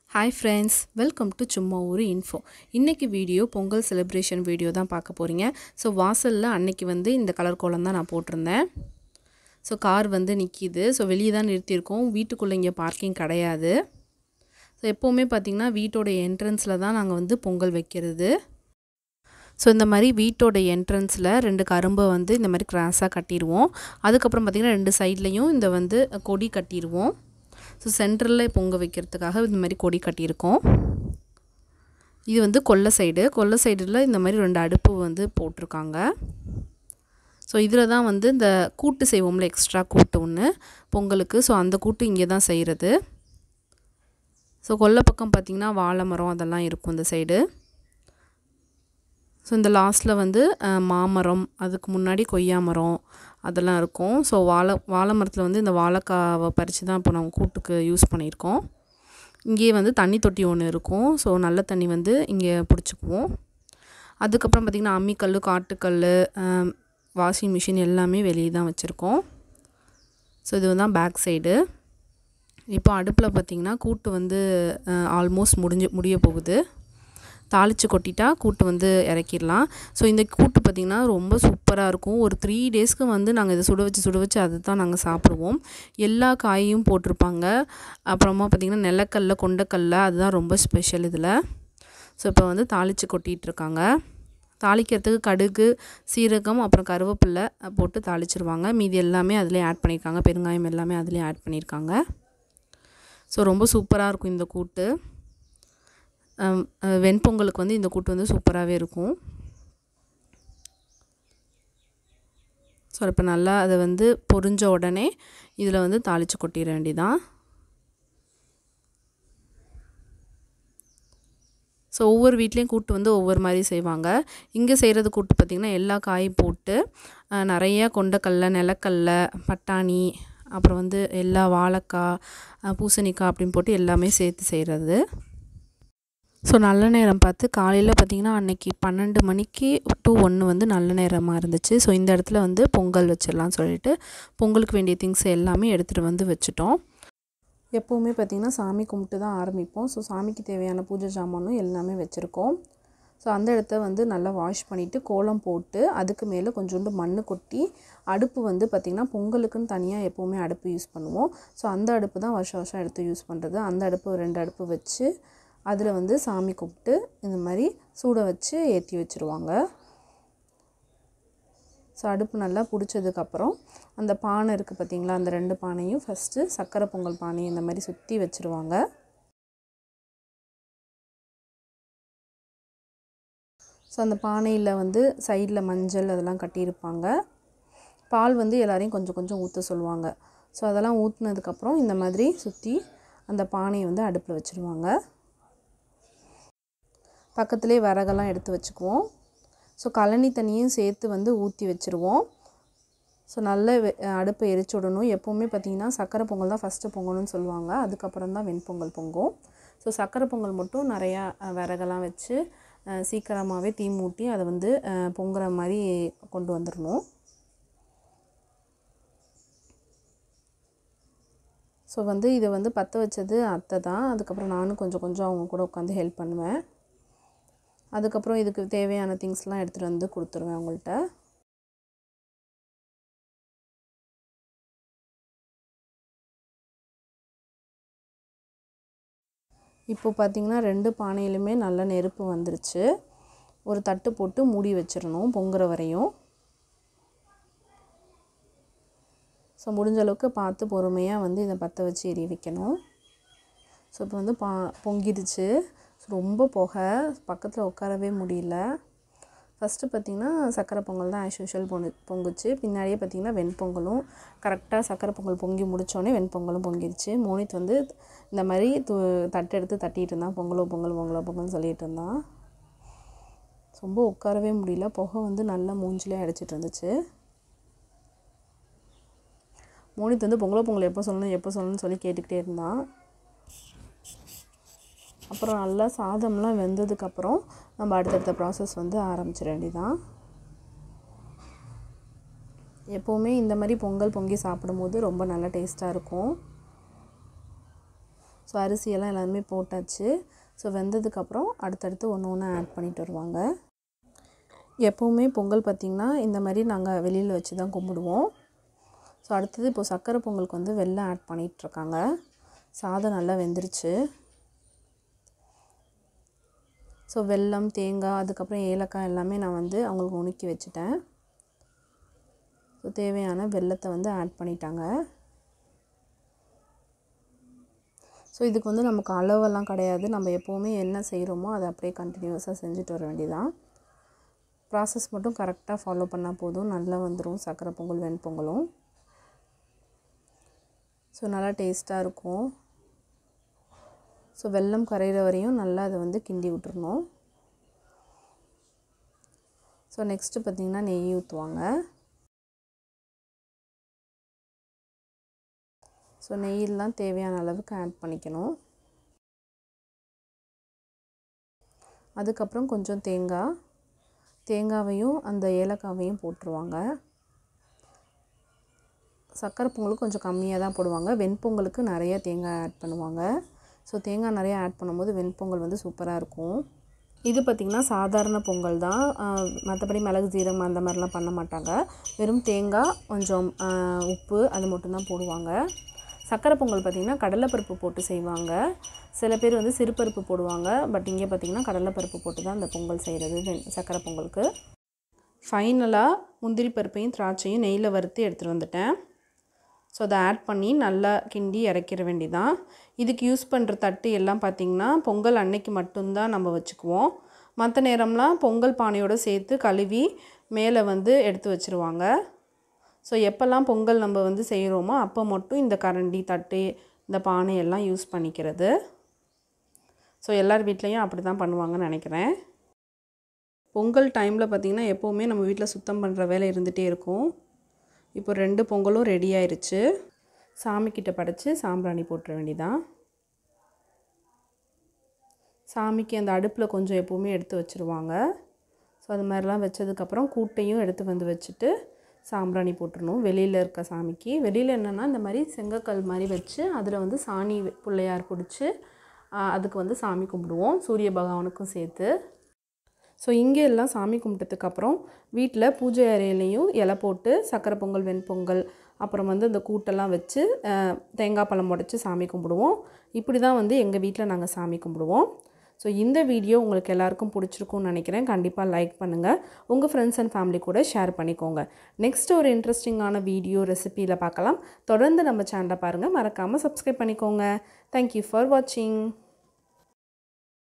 hi friends welcome to சும்மா ஒரு info இன்றைக்கி வீடியோ பொங்கல் செலிப்ரேஷன் வீடியோ தான் பார்க்க போகிறீங்க ஸோ வாசலில் அன்னைக்கு வந்து இந்த கலர் கோலம் தான் நான் போட்டிருந்தேன் ஸோ கார் வந்து நிற்கிது ஸோ வெளியே தான் நிறுத்தியிருக்கோம் வீட்டுக்குள்ளே இங்கே பார்க்கிங் கிடையாது ஸோ எப்போவுமே பார்த்திங்கன்னா வீட்டோட என்ட்ரன்ஸில் தான் நாங்கள் வந்து பொங்கல் வைக்கிறது ஸோ இந்த மாதிரி வீட்டோட என்ட்ரன்ஸில் ரெண்டு கரும்பை வந்து இந்த மாதிரி கிராஸாக கட்டிடுவோம் அதுக்கப்புறம் பார்த்திங்கன்னா ரெண்டு சைட்லேயும் இந்த வந்து கொடி கட்டிடுவோம் ஸோ சென்டரில் பொங்க வைக்கிறதுக்காக இந்த மாதிரி கொடி கட்டியிருக்கோம் இது வந்து கொல்லை சைடு கொல்லை சைடில் இந்த மாதிரி ரெண்டு அடுப்பு வந்து போட்டிருக்காங்க ஸோ இதில் தான் வந்து இந்த கூட்டு செய்வோம்ல எக்ஸ்ட்ரா கூட்டு ஒன்று பொங்கலுக்கு ஸோ அந்த கூட்டு இங்கே தான் செய்கிறது ஸோ கொல்லை பக்கம் பார்த்திங்கன்னா வாழை மரம் அதெல்லாம் இருக்கும் இந்த சைடு ஸோ இந்த லாஸ்ட்டில் வந்து மாமரம் அதுக்கு முன்னாடி கொய்யா மரம் அதெல்லாம் இருக்கும் ஸோ வாழை வாழை மரத்தில் வந்து இந்த வாழைக்காவை பறித்து தான் இப்போ நாங்கள் கூட்டுக்கு யூஸ் பண்ணியிருக்கோம் இங்கேயே வந்து தண்ணி தொட்டி ஒன்று இருக்கும் ஸோ நல்ல தண்ணி வந்து இங்கே பிடிச்சிக்குவோம் அதுக்கப்புறம் பார்த்திங்கன்னா அம்மிக்கல் காட்டுக்கல் வாஷிங் மிஷின் எல்லாமே வெளியே தான் வச்சுருக்கோம் ஸோ இது தான் பேக் சைடு இப்போ அடுப்பில் பார்த்திங்கன்னா கூட்டு வந்து ஆல்மோஸ்ட் முடிஞ்சு முடிய போகுது தாளித்து கொட்டிட்டா கூட்டு வந்து இறக்கிடலாம் ஸோ இந்த கூட்டு பார்த்திங்கன்னா ரொம்ப சூப்பராக இருக்கும் ஒரு த்ரீ டேஸ்க்கு வந்து நாங்கள் இதை சுட வச்சு சுட வச்சு அது தான் நாங்கள் சாப்பிடுவோம் எல்லா காயும் போட்டிருப்பாங்க அப்புறமா பார்த்திங்கன்னா நிலக்கல்ல கொண்டக்கல்ல அதுதான் ரொம்ப ஸ்பெஷல் இதில் ஸோ இப்போ வந்து தாளித்து கொட்டிகிட்ருக்காங்க தாளிக்கிறதுக்கு கடுகு சீரகம் அப்புறம் கருவேப்பில்லை போட்டு தாளிச்சிருவாங்க மீதி எல்லாமே அதிலே ஆட் பண்ணியிருக்காங்க பெருங்காயம் எல்லாமே அதிலே ஆட் பண்ணியிருக்காங்க ஸோ ரொம்ப சூப்பராக இருக்கும் இந்த கூட்டு வெண்பொங்கலுக்கு வந்து இந்த கூட்டு வந்து சூப்பராகவே இருக்கும் ஸோ இப்போ நல்லா அதை வந்து பொரிஞ்ச உடனே இதில் வந்து தாளித்து கொட்டிட வேண்டிதான் ஸோ ஒவ்வொரு வீட்லேயும் கூட்டு வந்து ஒவ்வொரு மாதிரி செய்வாங்க இங்கே செய்கிறது கூட்டு பார்த்திங்கன்னா எல்லா காயும் போட்டு நிறையா கொண்டக்கல்ல நிலக்கல்ல பட்டாணி அப்புறம் வந்து எல்லா வாழைக்காய் பூசணிக்காய் அப்படின்னு போட்டு எல்லாமே சேர்த்து செய்கிறது ஸோ நல்ல நேரம் பார்த்து காலையில் பார்த்திங்கன்னா அன்றைக்கி பன்னெண்டு மணிக்கு டூ ஒன்று வந்து நல்ல நேரமாக இருந்துச்சு ஸோ இந்த இடத்துல வந்து பொங்கல் வச்சிடலாம்னு சொல்லிட்டு பொங்கலுக்கு வேண்டிய திங்ஸ் எல்லாமே எடுத்துகிட்டு வந்து வச்சுட்டோம் எப்போவுமே பார்த்திங்கன்னா சாமி கும்பிட்டு தான் ஆரம்பிப்போம் ஸோ சாமிக்கு தேவையான பூஜை சாமானும் எல்லாமே வச்சுருக்கோம் ஸோ அந்த இடத்த வந்து நல்லா வாஷ் பண்ணிவிட்டு கோலம் போட்டு அதுக்கு மேலே கொஞ்சோண்டு மண் கொட்டி அடுப்பு வந்து பார்த்திங்கன்னா பொங்கலுக்குன்னு தனியாக எப்போவுமே அடுப்பு யூஸ் பண்ணுவோம் ஸோ அந்த அடுப்பு தான் வருஷம் வருஷம் எடுத்து யூஸ் பண்ணுறது அந்த அடுப்பு ரெண்டு அடுப்பு வச்சு அதில் வந்து சாமி கும்பிட்டு இந்த மாதிரி சூட வச்சு ஏற்றி வச்சுருவாங்க ஸோ அடுப்பு நல்லா பிடிச்சதுக்கப்புறம் அந்த பானை இருக்குது பார்த்திங்களா அந்த ரெண்டு பானையும் ஃபஸ்ட்டு சக்கரை பொங்கல் பானை இந்த மாதிரி சுற்றி வச்சுருவாங்க ஸோ அந்த பானையில் வந்து சைடில் மஞ்சள் அதெல்லாம் கட்டியிருப்பாங்க பால் வந்து எல்லோரையும் கொஞ்சம் கொஞ்சம் ஊற்ற சொல்லுவாங்க ஸோ அதெல்லாம் ஊற்றுனதுக்கப்புறம் இந்த மாதிரி சுற்றி அந்த பானையை வந்து அடுப்பில் வச்சுருவாங்க பக்கத்துலேயே விறகெல்லாம் எடுத்து வச்சுக்குவோம் ஸோ கழனி தண்ணியும் சேர்த்து வந்து ஊற்றி வச்சுருவோம் ஸோ நல்ல அடுப்பை எரிச்சு விடணும் எப்போவுமே பார்த்திங்கன்னா சக்கரை பொங்கல் தான் ஃபஸ்ட்டு பொங்கணும்னு சொல்லுவாங்க அதுக்கப்புறம் தான் வெண்பொங்கல் பொங்கும் ஸோ சக்கரை பொங்கல் மட்டும் நிறையா விறகெல்லாம் வச்சு சீக்கிரமாகவே தீ மூட்டி அதை வந்து பொங்குற மாதிரி கொண்டு வந்துடணும் ஸோ வந்து இதை வந்து பற்ற வச்சது அத்தை தான் அதுக்கப்புறம் நானும் கொஞ்சம் கொஞ்சம் அவங்க கூட உட்காந்து ஹெல்ப் பண்ணுவேன் அதுக்கப்புறம் இதுக்கு தேவையான திங்ஸ்லாம் எடுத்துகிட்டு வந்து கொடுத்துருவேன் அவங்கள்ட்ட இப்போ பார்த்திங்கன்னா ரெண்டு பானையிலுமே நல்ல நெருப்பு வந்துருச்சு ஒரு தட்டு போட்டு மூடி வச்சிடணும் பொங்குற வரையும் ஸோ முடிஞ்ச அளவுக்கு பார்த்து பொறுமையாக வந்து இதை பற்ற வச்சு எரிய வைக்கணும் ஸோ இப்போ வந்து பா பொங்கிடுச்சு ரொம்ப புகை பக்கத்தில் உட்காரவே முடியல ஃபஸ்ட்டு பார்த்திங்கன்னா சக்கரை பொங்கல் தான் ஆஸ் யூஷுவல் பொங்கு பொங்குச்சு பின்னாடியே பார்த்திங்கன்னா வெண்பொங்கலும் கரெக்டாக சக்கரை பொங்கல் பொங்கி முடித்தோடனே வெண்பொங்கலும் பொங்கிடுச்சு மோனித் வந்து இந்த மாதிரி து தட்டு எடுத்து தட்டிகிட்டு இருந்தான் பொங்கலோ பொங்கல் பொங்கலோ பொங்கல்னு சொல்லிகிட்டு இருந்தான் ரொம்ப உட்காரவே முடியல புகை வந்து நல்லா மூஞ்சிலே அடிச்சிட்டு இருந்துச்சு மோனித் வந்து பொங்கலோ பொங்கல் எப்போ சொல்லணும் எப்போ சொல்லணும்னு சொல்லி கேட்டுக்கிட்டே இருந்தான் அப்புறம் நல்லா சாதம்லாம் வெந்ததுக்கப்புறம் நம்ம அடுத்தடுத்த ப்ராசஸ் வந்து ஆரம்பிச்சிட வேண்டியதான் எப்போவுமே இந்த மாதிரி பொங்கல் பொங்கி சாப்பிடும்போது ரொம்ப நல்லா டேஸ்ட்டாக இருக்கும் ஸோ அரிசியெல்லாம் எல்லாமே போட்டாச்சு ஸோ வெந்ததுக்கப்புறம் அடுத்தடுத்து ஒன்று ஒன்று ஆட் பண்ணிட்டு வருவாங்க எப்போவுமே பொங்கல் பார்த்திங்கன்னா இந்த மாதிரி நாங்கள் வெளியில் வச்சு தான் கும்பிடுவோம் ஸோ அடுத்தது இப்போ சக்கரை பொங்கலுக்கு வந்து வெல்லம் ஆட் பண்ணிகிட்ருக்காங்க சாதம் நல்லா வெந்துருச்சு ஸோ வெல்லம் தேங்காய் அதுக்கப்புறம் ஏலக்காய் எல்லாமே நான் வந்து அவங்களுக்கு நுணுக்கி வச்சுட்டேன் ஸோ தேவையான வெல்லத்தை வந்து ஆட் பண்ணிட்டாங்க ஸோ இதுக்கு வந்து நமக்கு அளவெல்லாம் கிடையாது நம்ம எப்போவுமே என்ன செய்கிறோமோ அதை அப்படியே கண்டினியூஸாக செஞ்சுட்டு வர வேண்டியதான் ப்ராசஸ் மட்டும் கரெக்டாக ஃபாலோ பண்ணால் போதும் நல்லா வந்துடும் சக்கரை பொங்கல் வெண்பொங்கலும் ஸோ நல்லா டேஸ்ட்டாக இருக்கும் ஸோ வெல்லம் கரையிற வரையும் நல்லா அதை வந்து கிண்டி விட்டுறணும் ஸோ நெக்ஸ்ட்டு பார்த்திங்கன்னா நெய் ஊற்றுவாங்க ஸோ நெய்யெல்லாம் தேவையான அளவுக்கு ஆட் பண்ணிக்கணும் அதுக்கப்புறம் கொஞ்சம் தேங்காய் தேங்காவையும் அந்த ஏலக்காவையும் போட்டுருவாங்க சக்கரை பொங்கலுக்கு கொஞ்சம் கம்மியாக தான் போடுவாங்க வெண்பொங்கலுக்கு நிறைய தேங்காய் ஆட் பண்ணுவாங்க ஸோ தேங்காய் நிறையா ஆட் பண்ணும்போது வெண்பொங்கல் வந்து சூப்பராக இருக்கும் இது பார்த்திங்கன்னா சாதாரண பொங்கல் தான் மற்றபடி மிளகு ஜீரகம் அந்த மாதிரிலாம் பண்ண மாட்டாங்க வெறும் தேங்காய் கொஞ்சம் உப்பு அது மட்டும்தான் போடுவாங்க சக்கரை பொங்கல் பார்த்திங்கன்னா கடலைப்பருப்பு போட்டு செய்வாங்க சில பேர் வந்து சிறுபருப்பு போடுவாங்க பட் இங்கே பார்த்திங்கன்னா கடலைப்பருப்பு போட்டு தான் இந்த பொங்கல் செய்கிறது வெண் சக்கரை பொங்கலுக்கு ஃபைனலாக முந்திரி பருப்பையும் திராட்சையும் நெய்யில் வறுத்து எடுத்துகிட்டு வந்துட்டேன் ஸோ அதை ஆட் பண்ணி நல்லா கிண்டி இறக்கிற வேண்டிதான் இதுக்கு யூஸ் பண்ணுற தட்டு எல்லாம் பார்த்திங்கன்னா பொங்கல் அன்னைக்கு மட்டும்தான் நம்ம வச்சுக்குவோம் மற்ற நேரம்லாம் பொங்கல் பானையோடு சேர்த்து கழுவி மேலே வந்து எடுத்து வச்சுருவாங்க ஸோ எப்போல்லாம் பொங்கல் நம்ம வந்து செய்கிறோமோ அப்போ மட்டும் இந்த கரண்டி தட்டு இந்த பானை எல்லாம் யூஸ் பண்ணிக்கிறது ஸோ எல்லார் வீட்லேயும் அப்படி தான் பண்ணுவாங்கன்னு நினைக்கிறேன் பொங்கல் டைமில் பார்த்திங்கன்னா எப்போவுமே நம்ம வீட்டில் சுத்தம் பண்ணுற வேலை இருந்துகிட்டே இருக்கும் இப்போ ரெண்டு பொங்கலும் ரெடி ஆயிருச்சு சாமிக்கிட்ட படைச்சி சாம்பிராணி போட்டுற வேண்டிதான் சாமிக்கு அந்த அடுப்பில் கொஞ்சம் எப்போவுமே எடுத்து வச்சுருவாங்க ஸோ அது மாதிரிலாம் வச்சதுக்கப்புறம் கூட்டையும் எடுத்து வந்து வச்சுட்டு சாம்பிராணி போட்டுடணும் வெளியில் இருக்க சாமிக்கு வெளியில் என்னென்னா இந்த மாதிரி செங்கக்கல் மாதிரி வச்சு அதில் வந்து சாணி பிள்ளையார் பிடிச்சி அதுக்கு வந்து சாமி கும்பிடுவோம் சூரிய பகவானுக்கும் சேர்த்து ஸோ இங்கே எல்லாம் சாமி கும்பிட்டதுக்கப்புறம் வீட்டில் பூஜை அறையிலையும் இலை போட்டு சக்கரை பொங்கல் வெண்பொங்கல் அப்புறம் வந்து இந்த கூட்டெல்லாம் வச்சு தேங்காய் பழம் உடச்சி சாமி கும்பிடுவோம் இப்படி தான் வந்து எங்கள் வீட்டில் நாங்கள் சாமி கும்பிடுவோம் ஸோ இந்த வீடியோ உங்களுக்கு எல்லாருக்கும் பிடிச்சிருக்கும்னு நினைக்கிறேன் கண்டிப்பாக லைக் பண்ணுங்கள் உங்கள் ஃப்ரெண்ட்ஸ் அண்ட் ஃபேமிலி கூட ஷேர் பண்ணிக்கோங்க நெக்ஸ்ட் ஒரு இன்ட்ரெஸ்டிங்கான வீடியோ ரெசிப்பியில் பார்க்கலாம் தொடர்ந்து நம்ம சேனலை பாருங்கள் மறக்காமல் சப்ஸ்கிரைப் பண்ணிக்கோங்க தேங்க்யூ ஃபார் வாட்சிங்